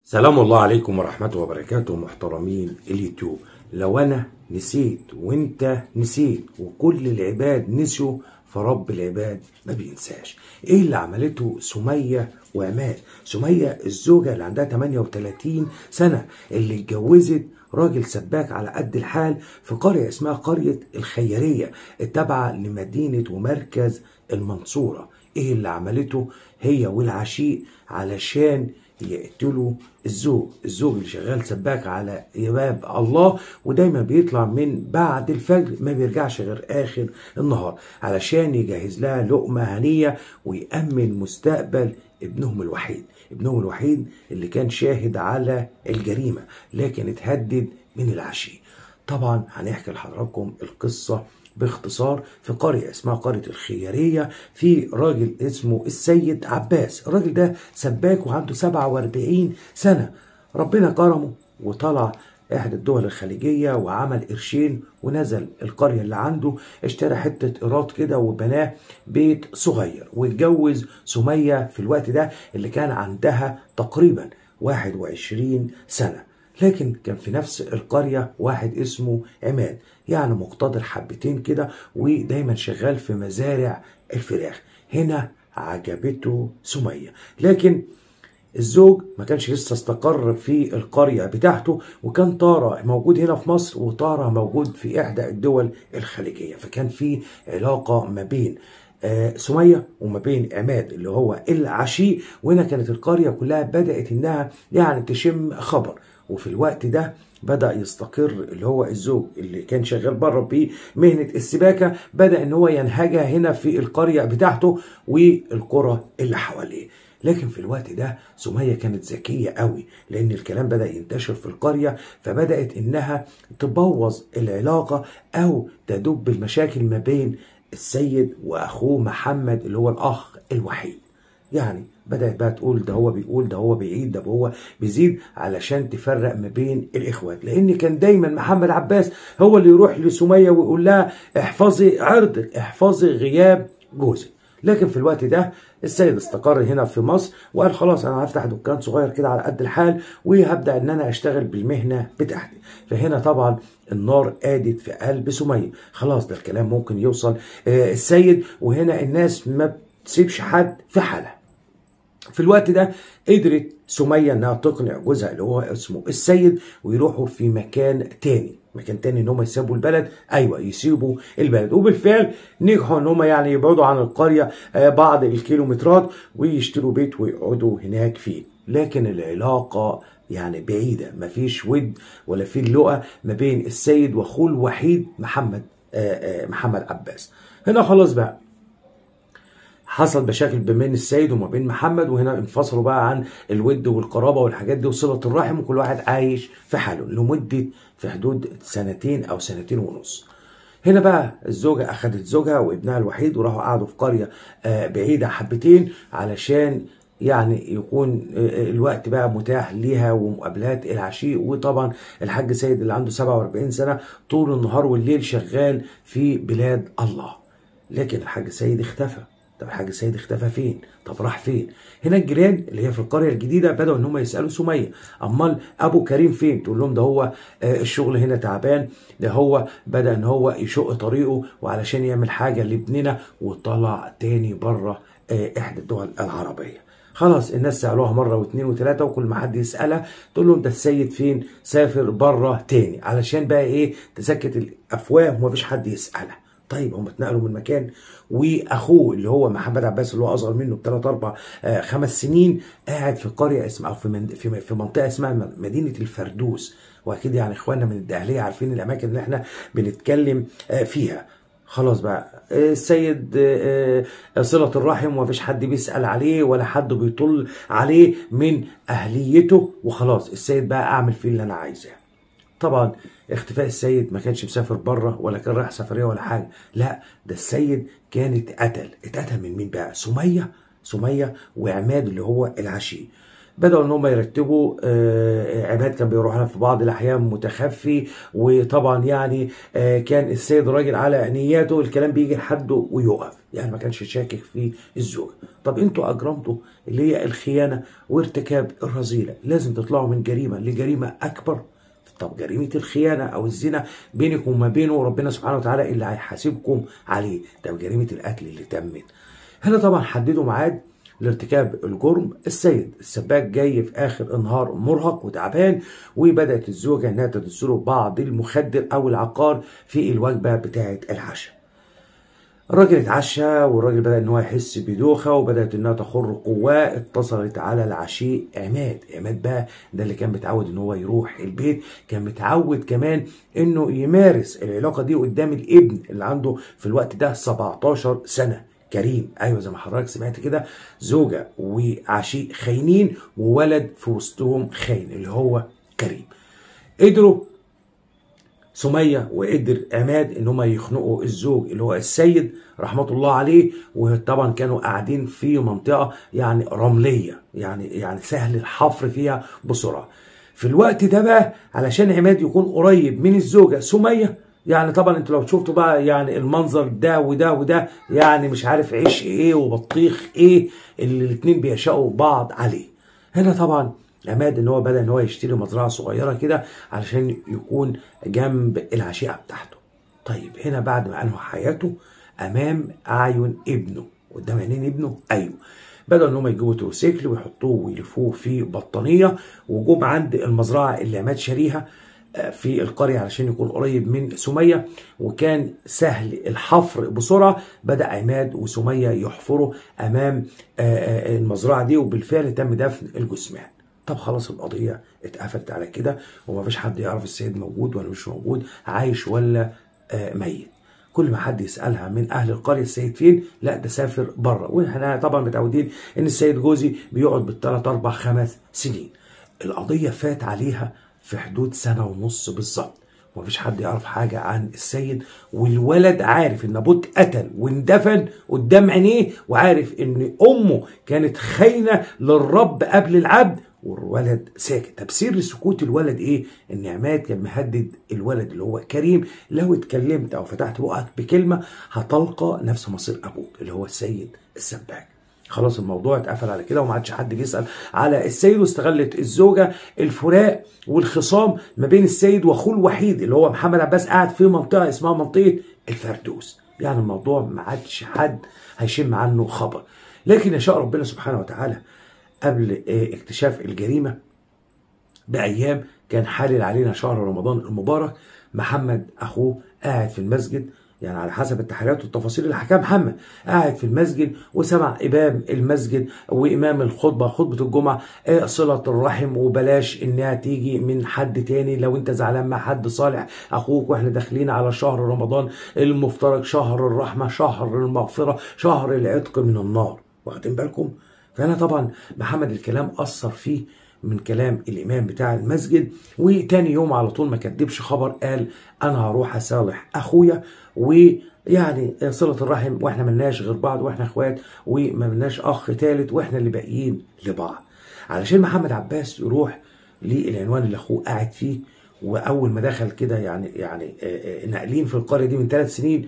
سلام الله عليكم ورحمة وبركاته محترمين اليوتيوب لو أنا نسيت وأنت نسيت وكل العباد نسيوا فرب العباد ما بينساش ايه اللي عملته سمية وعماد سمية الزوجة اللي عندها 38 سنة اللي اتجوزت راجل سباك على قد الحال في قرية اسمها قرية الخيرية التابعة لمدينة ومركز المنصورة ايه اللي عملته هي والعشيق علشان يقتلوا الزوج الزوج اللي شغال سباك على باب الله ودايما بيطلع من بعد الفجر ما بيرجعش غير اخر النهار علشان يجهز لها لقمة هنية ويأمن مستقبل ابنهم الوحيد ابنهم الوحيد اللي كان شاهد على الجريمة لكن اتهدد من العشي طبعا هنحكي لحضراتكم القصة باختصار في قرية اسمها قرية الخيارية في راجل اسمه السيد عباس الراجل ده سباك وعنده 47 سنة ربنا كرمه وطلع احدى الدول الخليجية وعمل قرشين ونزل القرية اللي عنده اشترى حتة ايراد كده وبناه بيت صغير واتجوز سمية في الوقت ده اللي كان عندها تقريبا 21 سنة لكن كان في نفس القرية واحد اسمه عماد يعني مقتدر حبتين كده ودايما شغال في مزارع الفراخ هنا عجبته سمية لكن الزوج ما كانش لسه استقر في القرية بتاعته وكان طارة موجود هنا في مصر وطارة موجود في إحدى الدول الخليجية فكان في علاقة ما بين آه سمية وما بين عماد اللي هو العشيق وهنا كانت القرية كلها بدأت إنها يعني تشم خبر وفي الوقت ده بدأ يستقر اللي هو الزوج اللي كان شغال بره بمهنة السباكة بدأ ان هو ينهجها هنا في القرية بتاعته والقرى اللي حواليه لكن في الوقت ده سمية كانت ذكية قوي لأن الكلام بدأ ينتشر في القرية فبدأت إنها تبوظ العلاقة أو تدب المشاكل ما بين السيد وأخوه محمد اللي هو الأخ الوحيد يعني بدأت بقى تقول ده هو بيقول ده هو بيعيد ده هو بيزيد علشان تفرق ما بين الإخوات لأن كان دايما محمد عباس هو اللي يروح لسمية ويقول لها احفظي عرضك احفظي غياب جوزك لكن في الوقت ده السيد استقر هنا في مصر وقال خلاص انا هفتح دكان صغير كده على قد الحال وهبدا ان انا اشتغل بالمهنه بتاعتي فهنا طبعا النار قادت في قلب سميه خلاص ده الكلام ممكن يوصل آه السيد وهنا الناس ما بتسيبش حد في حالها في الوقت ده قدرت سمية انها تقنع جوزها اللي هو اسمه السيد ويروحوا في مكان تاني مكان تاني ان هم يسيبوا البلد ايوه يسيبوا البلد وبالفعل نجحوا ان هم يعني يبعدوا عن القريه بعض الكيلومترات ويشتروا بيت ويقعدوا هناك فيه لكن العلاقه يعني بعيده مفيش ود ولا في اللقى ما بين السيد واخوه الوحيد محمد محمد عباس هنا خلاص بقى حصل مشاكل بين السيد وما بين محمد وهنا انفصلوا بقى عن الود والقرابه والحاجات دي وصله الرحم وكل واحد عايش في حاله لمده في حدود سنتين او سنتين ونص. هنا بقى الزوجه اخذت زوجها وابنها الوحيد وراحوا قعدوا في قريه بعيده حبتين علشان يعني يكون الوقت بقى متاح ليها ومقابلات العشيق وطبعا الحاج سيد اللي عنده 47 سنه طول النهار والليل شغال في بلاد الله. لكن الحاج سيد اختفى طب الحاج سيد اختفى فين؟ طب راح فين؟ هنا الجيران اللي هي في القريه الجديده بداوا ان هم يسالوا سميه امال ابو كريم فين؟ تقول لهم ده هو الشغل هنا تعبان ده هو بدا ان هو يشق طريقه وعلشان يعمل حاجه لابننا وطلع تاني بره احدى الدول العربيه. خلاص الناس سالوها مره واثنين وثلاثه وكل ما حد يسالها تقول لهم ده السيد فين؟ سافر بره تاني علشان بقى ايه تسكت الافواه ومفيش حد يسالها. طيب هم اتنقلوا من مكان واخوه اللي هو محمد عباس اللي هو اصغر منه بثلاث اربع آه خمس سنين قاعد في قريه اسمها او في من في في منطقه اسمها مدينه الفردوس واكيد يعني اخواننا من الدهليه عارفين الاماكن اللي احنا بنتكلم آه فيها خلاص بقى السيد صلة الرحم ومفيش حد بيسأل عليه ولا حد بيطل عليه من أهليته وخلاص السيد بقى أعمل فيه اللي أنا عايزاه طبعا اختفاء السيد ما كانش مسافر بره ولا كان رايح سفريه ولا حاجه لا ده السيد كان اتقتل اتقتل من مين بقى سميه سميه وعماد اللي هو العشي بدأوا ان هم يرتبوا آه، عماد كان بيروح لها في بعض الاحيان متخفي وطبعا يعني آه، كان السيد راجل على نياته الكلام بيجي لحده ويقف يعني ما كانش شاكك في الزوجه طب انتوا اجرمتوا اللي هي الخيانه وارتكاب الرذيله لازم تطلعوا من جريمه لجريمه اكبر طب جريمة الخيانة أو الزنا بينكم وما بينه ربنا سبحانه وتعالى اللي هيحاسبكم عليه طب جريمة القتل اللي تمت هنا طبعا حددوا ميعاد لارتكاب الجرم السيد السباك جاي في اخر النهار مرهق وتعبان وبدات الزوجه انها تدسله بعض المخدر او العقار في الوجبه بتاعه العشاء الراجل اتعشى والراجل بدأ ان هو يحس بدوخة وبدأت انها تخر قواه اتصلت على العشيق عماد عماد بقى ده اللي كان متعود ان هو يروح البيت كان متعود كمان انه يمارس العلاقة دي قدام الابن اللي عنده في الوقت ده 17 سنة كريم ايوه زي ما حضرتك سمعت كده زوجة وعشيق خاينين وولد في وسطهم خاين اللي هو كريم قدروا سمية وقدر عماد ان هم يخنقوا الزوج اللي هو السيد رحمة الله عليه وطبعا كانوا قاعدين في منطقة يعني رملية يعني يعني سهل الحفر فيها بسرعة في الوقت ده بقى علشان عماد يكون قريب من الزوجة سمية يعني طبعا انتوا لو شفتوا بقى يعني المنظر ده وده وده يعني مش عارف عيش ايه وبطيخ ايه اللي الاتنين بيعشقوا بعض عليه هنا طبعا عماد ان هو بدا ان هو يشتري مزرعه صغيره كده علشان يكون جنب العشيقه بتاعته طيب هنا بعد ما انهى حياته امام اعين ابنه قدام عينين ابنه ايوه بدأوا ان هم يجيبوا تروسيكل ويحطوه ويلفوه في بطانيه وجم عند المزرعه اللي عماد شاريها في القرية علشان يكون قريب من سمية وكان سهل الحفر بسرعة بدأ عماد وسمية يحفروا أمام المزرعة دي وبالفعل تم دفن الجثمان طب خلاص القضية اتقفلت على كده ومفيش حد يعرف السيد موجود ولا مش موجود عايش ولا ميت كل ما حد يسالها من اهل القريه السيد فين لا ده سافر بره واحنا طبعا متعودين ان السيد جوزي بيقعد بالثلاث اربع خمس سنين القضيه فات عليها في حدود سنه ونص بالظبط ومفيش حد يعرف حاجة عن السيد والولد عارف ان ابوه اتقتل واندفن قدام عينيه وعارف ان امه كانت خاينة للرب قبل العبد والولد ساكت طب سر سكوت الولد ايه ان عماد كان مهدد الولد اللي هو كريم لو اتكلمت او فتحت بقك بكلمه هتلقى نفس مصير ابوك اللي هو السيد السباك خلاص الموضوع اتقفل على كده وما عادش حد بيسال على السيد واستغلت الزوجه الفراق والخصام ما بين السيد واخوه الوحيد اللي هو محمد عباس قاعد في منطقه اسمها منطقه الفردوس يعني الموضوع ما عادش حد هيشم عنه خبر لكن يشاء ربنا سبحانه وتعالى قبل اكتشاف الجريمه بايام كان حالل علينا شهر رمضان المبارك محمد اخوه قاعد في المسجد يعني على حسب التحريات والتفاصيل اللي حكاها محمد قاعد في المسجد وسمع امام المسجد وامام الخطبه خطبه الجمعه آه صله الرحم وبلاش انها تيجي من حد تاني لو انت زعلان مع حد صالح اخوك واحنا داخلين على شهر رمضان المفترج شهر الرحمه شهر المغفره شهر العتق من النار واخدين بالكم فانا طبعا محمد الكلام اثر فيه من كلام الامام بتاع المسجد وتاني يوم على طول ما كدبش خبر قال انا هروح اصالح اخويا ويعني صله الرحم واحنا ملناش غير بعض واحنا اخوات وما ملناش اخ ثالث واحنا اللي باقيين لبعض علشان محمد عباس يروح للعنوان اللي اخوه قاعد فيه واول ما دخل كده يعني يعني ناقلين في القريه دي من ثلاث سنين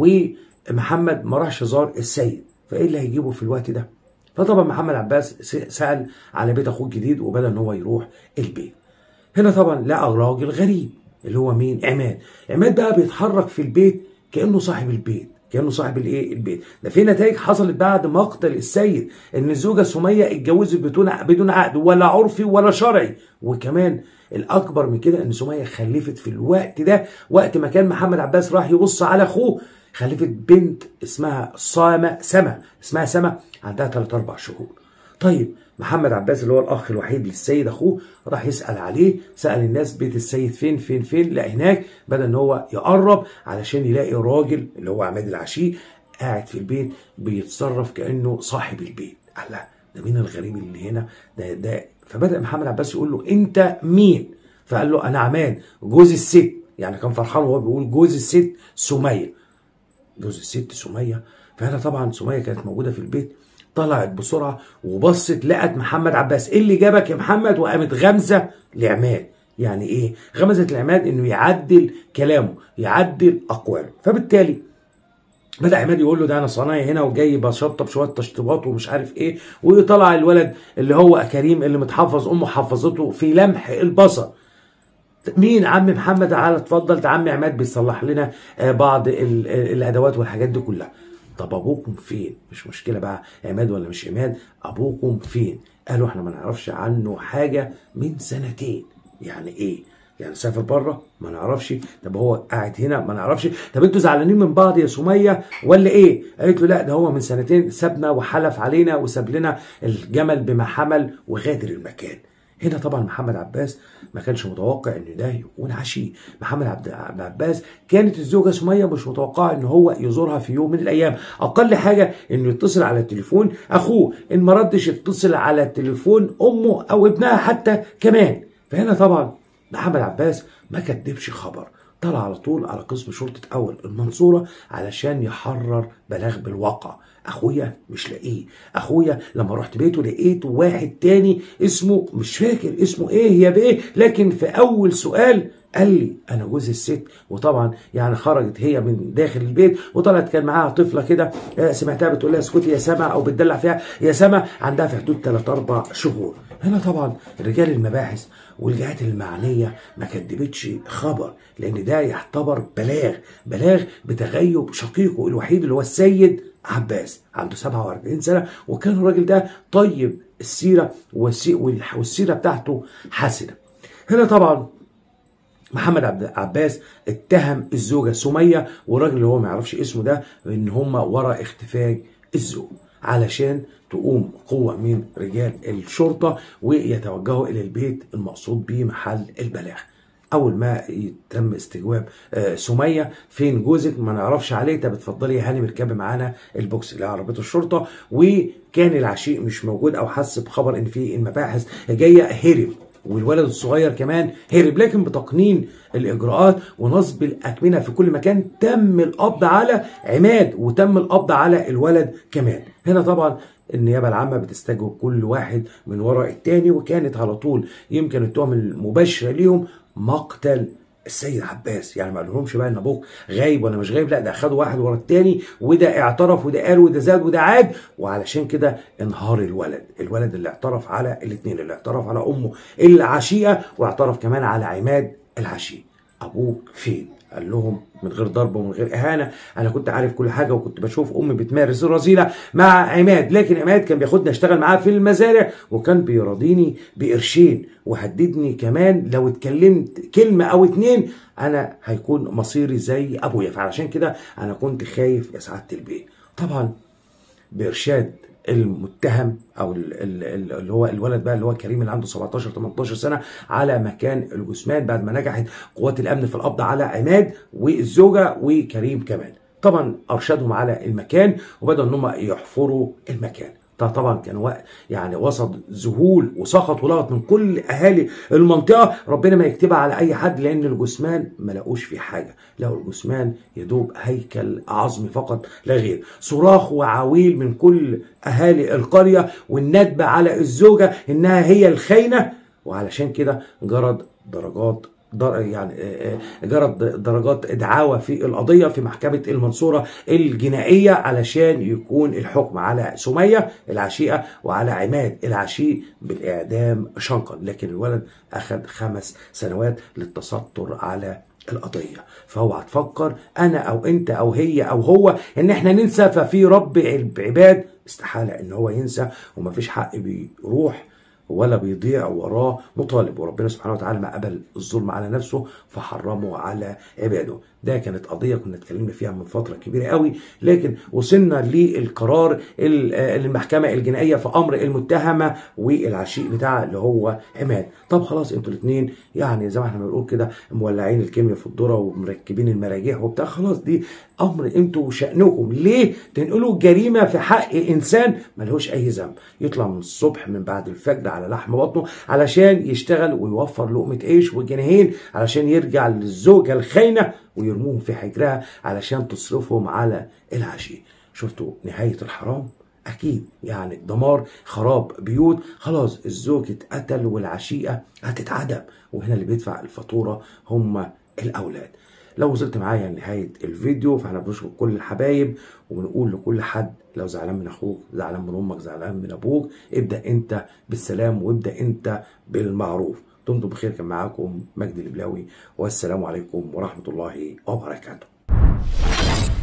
ومحمد ما راحش زار السيد فايه اللي هيجيبه في الوقت ده؟ فطبعا محمد عباس سأل على بيت اخوه الجديد وبدا ان هو يروح البيت هنا طبعا لقى راجل غريب اللي هو مين عماد عماد بقى بيتحرك في البيت كانه صاحب البيت كانه صاحب الايه البيت ده في نتائج حصلت بعد مقتل السيد ان الزوجه سميه اتجوزت بدون بدون عقد ولا عرفي ولا شرعي وكمان الاكبر من كده ان سميه خلفت في الوقت ده وقت ما كان محمد عباس راح يبص على اخوه خلفت بنت اسمها سما سما اسمها سما عندها 3 4 شهور طيب محمد عباس اللي هو الاخ الوحيد للسيد اخوه راح يسال عليه سال الناس بيت السيد فين فين فين لا هناك بدا ان هو يقرب علشان يلاقي راجل اللي هو عماد العشي قاعد في البيت بيتصرف كانه صاحب البيت قال لا ده مين الغريب اللي هنا ده ده فبدا محمد عباس يقول له انت مين فقال له انا عماد جوز الست يعني كان فرحان وهو بيقول جوز الست سميه جوز الست سميه فهنا طبعا سميه كانت موجوده في البيت طلعت بسرعه وبصت لقت محمد عباس ايه اللي جابك يا محمد وقامت غمزه لعماد يعني ايه غمزت لعماد انه يعدل كلامه يعدل اقواله فبالتالي بدا عماد يقول له ده انا صنايعي هنا وجاي بشطب شويه تشطيبات ومش عارف ايه ويطلع الولد اللي هو كريم اللي متحفظ امه حفظته في لمح البصر مين عم محمد تعالى اتفضل ده عم عماد بيصلح لنا آه، بعض ال- ال- الادوات والحاجات دي كلها طب ابوكم فين مش مشكله بقى عماد ولا مش عماد ابوكم فين قالوا احنا ما نعرفش عنه حاجه من سنتين يعني ايه يعني سافر بره ما نعرفش طب هو قاعد هنا ما نعرفش طب انتوا زعلانين من بعض يا سميه ولا ايه قالت له لا ده هو من سنتين سابنا وحلف علينا وساب لنا الجمل بما حمل وغادر المكان هنا طبعا محمد عباس ما كانش متوقع ان ده يكون عشي محمد عبد عبد عباس كانت الزوجه سميه مش متوقعه ان هو يزورها في يوم من الايام اقل حاجه انه يتصل على التليفون اخوه ان ما ردش يتصل على تليفون امه او ابنها حتى كمان فهنا طبعا محمد عباس ما كدبش خبر طلع على طول على قسم شرطة أول المنصورة علشان يحرر بلاغ بالواقع أخويا مش لاقيه أخويا لما رحت بيته لقيت واحد تاني اسمه مش فاكر اسمه إيه هي بإيه لكن في أول سؤال قال لي انا جوز الست وطبعا يعني خرجت هي من داخل البيت وطلعت كان معاها طفله كده آه، سمعتها بتقول لها اسكتي يا سما او بتدلع فيها يا سما عندها في حدود 3 4 شهور هنا طبعا رجال المباحث والجهات المعنيه ما كدبتش خبر لان ده يعتبر بلاغ بلاغ بتغيب شقيقه الوحيد اللي هو السيد عباس عنده 47 سنه وكان الراجل ده طيب السيره والسي- والح- والسيره بتاعته حسنه هنا طبعا محمد عبد عباس اتهم الزوجه سميه والراجل اللي هو ما يعرفش اسمه ده ان هم ورا اختفاء الزوج علشان تقوم قوه من رجال الشرطه ويتوجهوا الى البيت المقصود به محل البلاغ اول ما يتم استجواب آه، سميه فين جوزك ما نعرفش عليه طب اتفضلي يا هاني اركبي معانا البوكس اللي هي عربيه الشرطه وكان العشيق مش موجود او حس بخبر ان في المباحث جايه هرب والولد الصغير كمان هرب لكن بتقنين الاجراءات ونصب الاكمنه في كل مكان تم القبض على عماد وتم القبض على الولد كمان هنا طبعا النيابه العامه بتستجوب كل واحد من وراء التاني وكانت على طول يمكن التهم المباشره ليهم مقتل السيد عباس يعني ما قالهمش بقى ان ابوك غايب ولا مش غايب لا ده خدوا واحد ورا التاني وده اعترف وده قال وده زاد وده عاد وعلشان كده انهار الولد الولد اللي اعترف على الاثنين اللي اعترف على امه العشيقه واعترف كمان على عماد العشيق ابوك فين قال لهم من غير ضرب ومن غير اهانه انا كنت عارف كل حاجه وكنت بشوف امي بتمارس الرذيله مع عماد لكن عماد كان بياخدني اشتغل معاه في المزارع وكان بيراضيني بقرشين وهددني كمان لو اتكلمت كلمه او اتنين انا هيكون مصيري زي ابويا فعلشان كده انا كنت خايف يا سعاده البيه طبعا بارشاد المتهم او ال- ال- ال- اللي هو الولد بقى اللي هو كريم اللي عنده 17 18 سنه على مكان الجثمان بعد ما نجحت قوات الامن في القبض على عماد والزوجه وكريم كمان طبعا ارشدهم على المكان وبداوا ان هم يحفروا المكان ده طبعا كان وقت يعني وسط ذهول وسخط ولغط من كل اهالي المنطقه ربنا ما يكتبها على اي حد لان الجثمان ما لقوش فيه حاجه لقوا الجثمان يدوب هيكل عظمي فقط لا غير صراخ وعويل من كل اهالي القريه والندبه على الزوجه انها هي الخاينه وعلشان كده جرد درجات در يعني آه، آه، جرت درجات دعاوى في القضيه في محكمه المنصوره الجنائيه علشان يكون الحكم على سميه العشيقه وعلى عماد العشيق بالاعدام شنقا لكن الولد اخذ خمس سنوات للتستر على القضيه فهو هتفكر انا او انت او هي او هو ان احنا ننسى ففي رب العباد استحاله ان هو ينسى ومفيش حق بيروح ولا بيضيع وراه مطالب وربنا سبحانه وتعالى ما قبل الظلم على نفسه فحرمه على عباده ده كانت قضيه كنا اتكلمنا فيها من فتره كبيره قوي لكن وصلنا للقرار ال- آه، المحكمه الجنائيه في امر المتهمه والعشيق بتاعها اللي هو عماد طب خلاص انتوا الاثنين يعني زي ما احنا بنقول كده مولعين الكيمياء في الذره ومركبين المراجيح وبتاع خلاص دي امر انتوا وشانكم ليه تنقلوا جريمه في حق انسان ملهوش اي ذنب يطلع من الصبح من بعد الفجر على لحم بطنه علشان يشتغل ويوفر لقمه عيش وجنيهين علشان يرجع للزوجه الخاينه ويرموهم في حجرها علشان تصرفهم على العشي شفتوا نهايه الحرام اكيد يعني دمار خراب بيوت خلاص الزوج اتقتل والعشيقه هتتعدم وهنا اللي بيدفع الفاتوره هم الاولاد لو وصلت معايا لنهايه الفيديو فاحنا بنشكر كل الحبايب وبنقول لكل حد لو زعلان من اخوك زعلان من امك زعلان من ابوك ابدا انت بالسلام وابدا انت بالمعروف دمتم بخير كان معاكم مجدي البلاوي والسلام عليكم ورحمه الله وبركاته